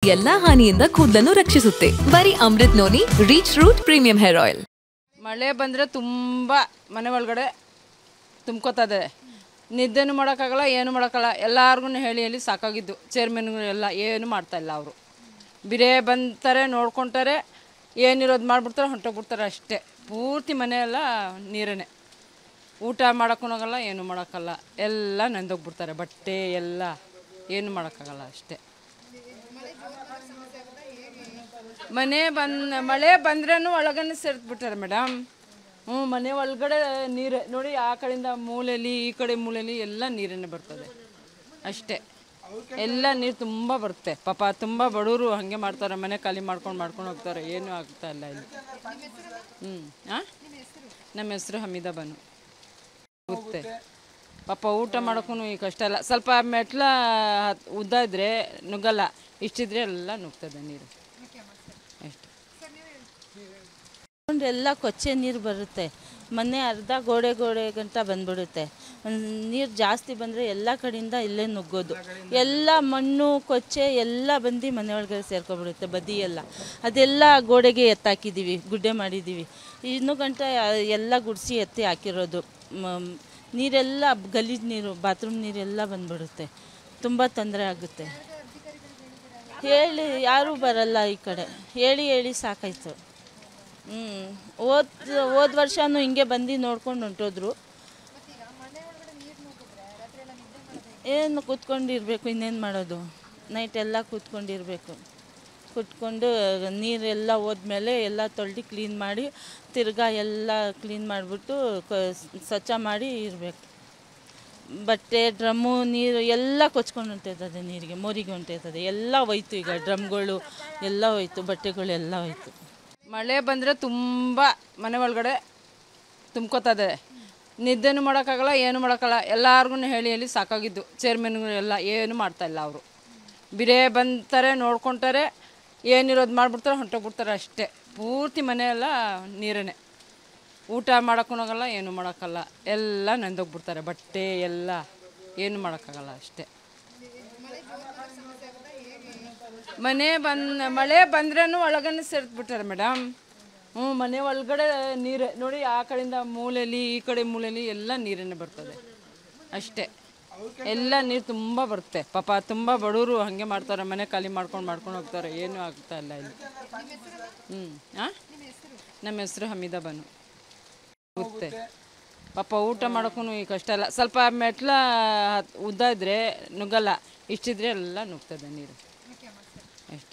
ಎಲ್ಲಾ ಹಾನಿಯಿಂದ ಕೂದಲನ್ನು ರಕ್ಷಿಸುತ್ತೆ ಬರೀ Amrut noni reach root premium hair oil ಮಳೆ ಬಂದರೆ ತುಂಬ ಮನೆ ಒಳಗಡೆ ತುಂಬ್ಕೋತದೆ ನಿದ್ದೆನೂ ಮಾಡೋಕ್ಕಾಗಲ್ಲ ಏನು ಮಾಡೋಕ್ಕಲ್ಲ ಎಲ್ಲಾರ್ಗು ಹೇಳಿ ಹೇಳಿ ಸಾಕಾಗಿದ್ದು ಚೇರ್ಮನ್ಗಳು ಎಲ್ಲ ಏನು ಮಾಡ್ತಾಯಿಲ್ಲ ಅವರು ಬಿರೇ ಬಂತಾರೆ ನೋಡ್ಕೊತಾರೆ ಏನಿರೋದು ಮಾಡಿಬಿಡ್ತಾರೆ ಹೊಂಟೋಗ್ಬಿಡ್ತಾರೆ ಅಷ್ಟೇ ಪೂರ್ತಿ ಮನೆಯೆಲ್ಲ ನೀರೇ ಊಟ ಮಾಡೋಕ್ಕೂ ಆಗಲ್ಲ ಏನು ಮಾಡೋಕ್ಕಲ್ಲ ಎಲ್ಲ ನೆಂದೋಗ್ಬಿಡ್ತಾರೆ ಬಟ್ಟೆ ಎಲ್ಲ ಏನು ಮಾಡೋಕ್ಕಾಗಲ್ಲ ಅಷ್ಟೇ ಮನೆ ಬಂದ ಮಳೆ ಬಂದ್ರೂ ಒಳಗನೆ ಸೇರಿಸ್ಬಿಟ್ಟಾರೆ ಮೇಡಮ್ ಹ್ಞೂ ಮನೆ ಒಳಗಡೆ ನೀರೇ ನೋಡಿ ಆ ಕಡೆಯಿಂದ ಮೂಲೆಯಲ್ಲಿ ಈ ಕಡೆ ಮೂಲೆಯಲ್ಲಿ ಎಲ್ಲ ನೀರನ್ನೇ ಬರ್ತದೆ ಅಷ್ಟೇ ಎಲ್ಲ ನೀರು ತುಂಬ ಬರುತ್ತೆ ಪಾಪ ತುಂಬ ಬಡವರು ಹಾಗೆ ಮಾಡ್ತಾರೆ ಮನೆ ಖಾಲಿ ಮಾಡ್ಕೊಂಡು ಮಾಡ್ಕೊಂಡು ಹೋಗ್ತಾರೆ ಏನೂ ಆಗ್ತಾ ಇಲ್ಲ ಇಲ್ಲಿ ಹ್ಞೂ ಹಾಂ ನಮ್ಮ ಹೆಸರು ಹಮೀದಾ ಬನು ಗೊತ್ತೆ ಪಾಪ ಊಟ ಮಾಡೋಕ್ಕೂ ಈ ಕಷ್ಟ ಇಲ್ಲ ಸ್ವಲ್ಪ ಮೆಟ್ಲ ಹತ್- ಉದ್ದ ಇದ್ರೆ ನುಗ್ಗಲ್ಲ ಇಷ್ಟಿದ್ರೆ ಎಲ್ಲ ನುಗ್ತದೆ ನೀರು ಅಷ್ಟೇ ಎಲ್ಲ ಕೊಚ್ಚೆ ನೀರು ಬರುತ್ತೆ ಮನೆ ಅರ್ಧ ಗೋಡೆ ಗೋಡೆ ಗಂಟ ಬಂದ್ಬಿಡುತ್ತೆ ನೀರು ಜಾಸ್ತಿ ಬಂದರೆ ಎಲ್ಲ ಕಡೆಯಿಂದ ಇಲ್ಲೇ ನುಗ್ಗೋದು ಎಲ್ಲ ಮಣ್ಣು ಕೊಚ್ಚೆ ಎಲ್ಲ ಬಂದು ಮನೆ ಒಳಗಡೆ ಸೇರ್ಕೊಬಿಡುತ್ತೆ ಬದಿ ಎಲ್ಲ ಅದೆಲ್ಲ ಗೋಡೆಗೆ ಎತ್ತಾಕಿದ್ದೀವಿ ಗುಡ್ಡೆ ಮಾಡಿದ್ದೀವಿ ಇನ್ನೂ ಗಂಟ ಎಲ್ಲ ಗುಡಿಸಿ ಎತ್ತಿ ಹಾಕಿರೋದು ಮ- ನೀರೆಲ್ಲ ಗಲೀಜು ನೀರು ಬಾತ್ರೂಮ್ ನೀರೆಲ್ಲ ಬಂದ್ಬಿಡುತ್ತೆ ತುಂಬ ತೊಂದರೆ ಆಗುತ್ತೆ ಹೇಳಿ ಯಾರೂ ಬರಲ್ಲ ಈ ಕಡೆ ಹೇಳಿ ಹೇಳಿ ಸಾಕಾಯ್ತು ಹ್ಞೂ ಹೋದ ಹೋದ ವರ್ಷನೂ ಹಿಂಗೆ ಬಂದು ನೋಡ್ಕೊಂಡು ಹೊಂಟೋದ್ರು ಏನು ಕೂತ್ಕೊಂಡಿರ್ಬೇಕು ಇನ್ನೇನು ಮಾಡೋದು ನೈಟ್ ಎಲ್ಲ ಕೂತ್ಕೊಂಡಿರ್ಬೇಕು ಕೂತ್ಕೊಂಡು ನೀರೆಲ್ಲ ಹೋದ್ಮೇಲೆ ಎಲ್ಲ ತೊಳ್ದು ಕ್ಲೀನ್ ಮಾಡಿ ತಿರ್ಗಾ ಎಲ್ಲ ಕ್ಲೀನ್ ಮಾಡಿಬಿಟ್ಟು ಸ್ವಚ್ಛ ಮಾಡಿ ಇರಬೇಕು ಬಟ್ಟೆ ಡ್ರಮ್ಮು ನೀರು ಎಲ್ಲ ಕೊಚ್ಕೊಂಡು ಹೊಂಟೈತದೆ ನೀರಿಗೆ ಮೋರಿಗೆ ಹೊಂಟೈತದೆ ಎಲ್ಲ ಹೋಯ್ತು ಈಗ ಡ್ರಮ್ಗಳು ಎಲ್ಲ ಹೋಯ್ತು ಬಟ್ಟೆಗಳು ಎಲ್ಲ ಹೋಯ್ತು ಮಳೆ ಬಂದರೆ ತುಂಬ ಮನೆ ಒಳಗಡೆ ತುಂಬ್ಕೋತದೆ ನಿದ್ದೆನೂ ಮಾಡೋಕ್ಕಾಗಲ್ಲ ಏನು ಮಾಡೋಕ್ಕಲ್ಲ ಎಲ್ಲಾರ್ಗು ಹೇಳಿ ಹೇಳಿ ಸಾಕಾಗಿದ್ದು ಚೇರ್ಮನ್ಗಳು ಎಲ್ಲ ಏನು ಮಾಡ್ತಾಯಿಲ್ಲ ಅವರು ಬಿರೇ ಬಂತಾರೆ ನೋಡ್ಕೊತಾರೆ ಏನಿರೋದು ಮಾಡಿಬಿಡ್ತಾರೆ ಹೊಂಟೋಗ್ಬಿಡ್ತಾರೆ ಅಷ್ಟೇ ಪೂರ್ತಿ ಮನೆಯೆಲ್ಲ ನೀರೇ ಊಟ ಮಾಡೋಕ್ಕೂ ಆಗಲ್ಲ ಏನು ಮಾಡೋಕ್ಕಲ್ಲ ಎಲ್ಲ ನೆಂದೋಗ್ಬಿಡ್ತಾರೆ ಬಟ್ಟೆ ಎಲ್ಲ ಏನು ಮಾಡೋಕ್ಕಾಗಲ್ಲ ಅಷ್ಟೇ ಮನೆ ಬಂದ ಮಳೆ ಬಂದ್ರೂ ಒಳಗನೆ ಸೇರಿಸ್ಬಿಟ್ಟಾರೆ ಮೇಡಮ್ ಹ್ಞೂ ಮನೆ ಒಳಗಡೆ ನೀರೇ ನೋಡಿ ಆ ಕಡೆಯಿಂದ ಮೂಲೆಯಲ್ಲಿ ಈ ಕಡೆ ಮೂಲೆಯಲ್ಲಿ ಎಲ್ಲ ನೀರನ್ನೇ ಬರ್ತದೆ ಅಷ್ಟೇ ಎಲ್ಲ ನೀರು ತುಂಬ ಬರುತ್ತೆ ಪಾಪ ತುಂಬ ಬಡವರು ಹಾಗೆ ಮಾಡ್ತಾರೆ ಮನೆ ಖಾಲಿ ಮಾಡ್ಕೊಂಡು ಮಾಡ್ಕೊಂಡು ಹೋಗ್ತಾರೆ ಏನೂ ಆಗ್ತಾ ಇಲ್ಲ ಇಲ್ಲಿ ಹ್ಞೂ ಹಾಂ ನಮ್ಮ ಹೆಸರು ಹಮೀದಾ ಬನು ಗೊತ್ತೆ ಪಾಪ ಊಟ ಮಾಡೋಕ್ಕೂ ಈ ಕಷ್ಟ ಇಲ್ಲ ಸ್ವಲ್ಪ ಮೆಟ್ಲ ಹತ್- ಉದ್ದ ಇದ್ರೆ ನುಗ್ಗಲ್ಲ ಇಷ್ಟಿದ್ರೆ ಎಲ್ಲ ನುಗ್ತದೆ ನೀರು ಅಷ್ಟೇ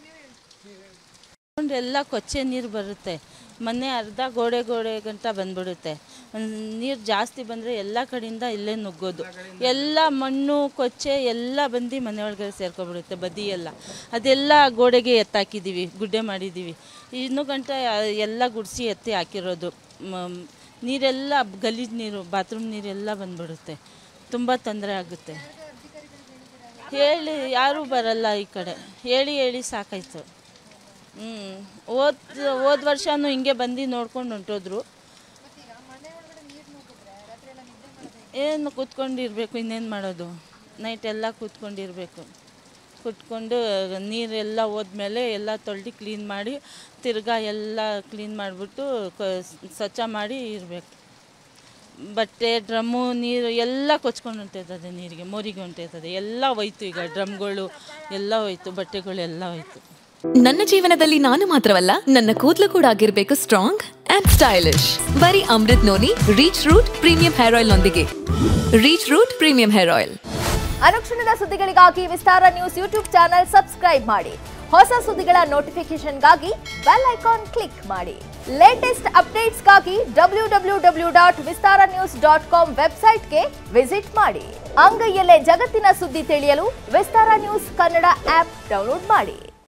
ಎಲ್ಲ ಕೊಚ್ಚೆ ನೀರು ಬರುತ್ತೆ ಮನೆ ಅರ್ಧ ಗೋಡೆ ಗೋಡೆ ಗಂಟ ಬಂದ್ಬಿಡುತ್ತೆ ನೀರು ಜಾಸ್ತಿ ಬಂದರೆ ಎಲ್ಲ ಕಡೆಯಿಂದ ಇಲ್ಲೇ ನುಗ್ಗೋದು ಎಲ್ಲ ಮಣ್ಣು ಕೊಚ್ಚೆ ಎಲ್ಲ ಬಂದು ಮನೆ ಒಳಗಡೆ ಸೇರ್ಕೊಬಿಡುತ್ತೆ ಬದಿ ಎಲ್ಲ ಅದೆಲ್ಲ ಗೋಡೆಗೆ ಎತ್ತಾಕಿದ್ದೀವಿ ಗುಡ್ಡೆ ಮಾಡಿದ್ದೀವಿ ಇನ್ನೂ ಗಂಟ ಎಲ್ಲ ಗುಡಿಸಿ ಎತ್ತಿ ಹಾಕಿರೋದು ಮ- ನೀರೆಲ್ಲ ಗಲೀಜು ನೀರು ಬಾತ್ರೂಮ್ ನೀರೆಲ್ಲ ಬಂದ್ಬಿಡುತ್ತೆ ತುಂಬ ತೊಂದರೆ ಆಗುತ್ತೆ ಹೇಳಿ ಯಾರೂ ಬರಲ್ಲ ಈ ಕಡೆ ಹೇಳಿ ಹೇಳಿ ಸಾಕಾಯ್ತು ಹ್ಞೂ ಹೋದ ಹೋದ ವರ್ಷನೂ ಹಿಂಗೆ ಬಂದು ನೋಡ್ಕೊಂಡು ಹೊಂಟೋದ್ರು ಏನು ಕೂತ್ಕೊಂಡಿರ್ಬೇಕು ಇನ್ನೇನು ಮಾಡೋದು ನೈಟ್ ಎಲ್ಲ ಕೂತ್ಕೊಂಡಿರ್ಬೇಕು ಕೂತ್ಕೊಂಡು ನೀರೆಲ್ಲ ಹೋದ್ಮೇಲೆ ಎಲ್ಲ ತೊಳ್ದು ಕ್ಲೀನ್ ಮಾಡಿ ತಿರ್ಗಾ ಎಲ್ಲ ಕ್ಲೀನ್ ಮಾಡಿಬಿಟ್ಟು ಸ್ವಚ್ಛ ಮಾಡಿ ಇರಬೇಕು ಬಟ್ಟೆ ಡ್ರಮ್ಮು ನೀರು ಎಲ್ಲ ಕೊಚ್ಕೊಂಡು ಹೊಂಟೈತದೆ ನೀರಿಗೆ ಮೋರಿಗೆ ಹೊಂಟೈತದೆ ಎಲ್ಲ ಹೋಯ್ತು ಈಗ ಡ್ರಮ್ಗಳು ಎಲ್ಲ ಹೋಯ್ತು ಬಟ್ಟೆಗಳು ಎಲ್ಲ ಹೋಯ್ತು ನನ್ನ ಜೀವನದಲ್ಲಿ ನಾನು ಮಾತ್ರವಲ್ಲ ನನ್ನ ಕೂದಲು ಕೂಡ ಆಗಿರ್ಬೇಕು ಸ್ಟ್ರಾಂಗ್ ಅಂಡ್ ಸ್ಟೈಲಿಶ್ ಬರೀ Amrut noni reach root premium hair oil ನೊಂದಿಗೆ reach root premium hair oil ಅನುಕ್ಷಣದ ಸುದ್ದಿಗಳಿಗಾಗಿ Vistara news YouTube channel subscribe ಮಾಡಿ ಹೊಸ ಸುದ್ದಿಗಳ ನೋಟಿಫಿಕೇಶನ್ಗಾಗಿ ಬೆಲ್ ಐಕಾನ್ ಕ್ಲಿಕ್ ಮಾಡಿ ಲೇಟೆಸ್ಟ್ ಅಪ್ಡೇಟ್ಸ್ಗಾಗಿ W W W dot Vistara news dot com ವೆಬ್ಸೈಟ್ಗೆ ವಿಸಿಟ್ ಮಾಡಿ ಅಂಗೈಯಲ್ಲೇ ಜಗತ್ತಿನ ಸುದ್ದಿ ತಿಳಿಯಲು Vistara news Kannada app download ಮಾಡಿ